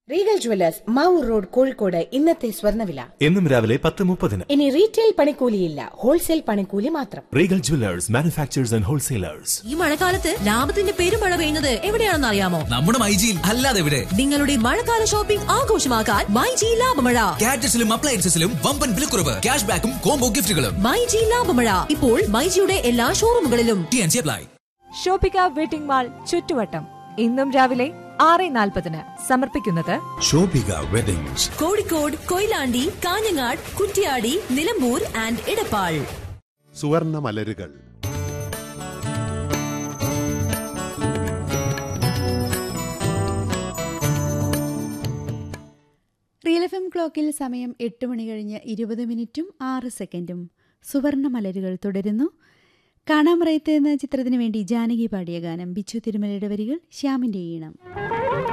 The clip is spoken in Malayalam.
Regal jewellers Mavoor road Kozhikode ഇന്നത്തെ സ്വർണ്ണവില എന്നും രാവിലെ പത്ത് മുപ്പതിന് ഇനി റീറ്റെയിൽ പണിക്കൂലിയില്ല ഹോൾസെയിൽ പണിക്കൂലി മാത്രം Regal jewellers manufacturers and wholesalers ഈ മഴക്കാലത്ത് ലാഭത്തിന്റെ പെരുമഴ പെയ്യുന്നത് എവിടെയാണെന്ന് അറിയാമോ നമ്മുടെ മൈജിയിൽ അല്ലാതെ എവിടെ നിങ്ങളുടെ മഴക്കാല ഷോപ്പിംഗ് ആഘോഷമാക്കാൻ മൈജി ലാഭമഴ ഗാഡ്ജറ്റ്സിലും അപ്ലയൻസസിലും വമ്പൻ വിലക്കുറവ് ക്യാഷ് ബാക്കും കോംബോ ഗിഫ്റ്റുകളും മൈജി ലാഭമഴ ഇപ്പോൾ മൈജിയുടെ എല്ലാ ഷോറൂമുകളിലും T N C apply Shobhika wedding mall ചുറ്റുവട്ടം ഇന്നും രാവിലെ ആറ് നാൽപ്പതിന് സമർപ്പിക്കുന്നത് ശോഭിക വെഡിങ്സ് കോഴിക്കോട് കൊയിലാണ്ടി കാഞ്ഞങ്ങാട് കുറ്റ്യാടി നിലമ്പൂർ ആൻഡ് ഇടപ്പാൾ സുവർണ മലരുകൾ റിയൽ എഫ് എം ക്ലോക്കിൽ സമയം എട്ട് മണി കഴിഞ്ഞ് ഇരുപത് മിനിറ്റും ആറ് സെക്കൻഡും സുവർണ മലരുകൾ തുടരുന്നു കാണാമറയത്ത് എന്ന ചിത്രത്തിനു വേണ്ടി ജാനകി പാടിയ ഗാനം ബിച്ചു തിരുമലയുടെ വരികൾ ശ്യാമിന്റെ ഈണം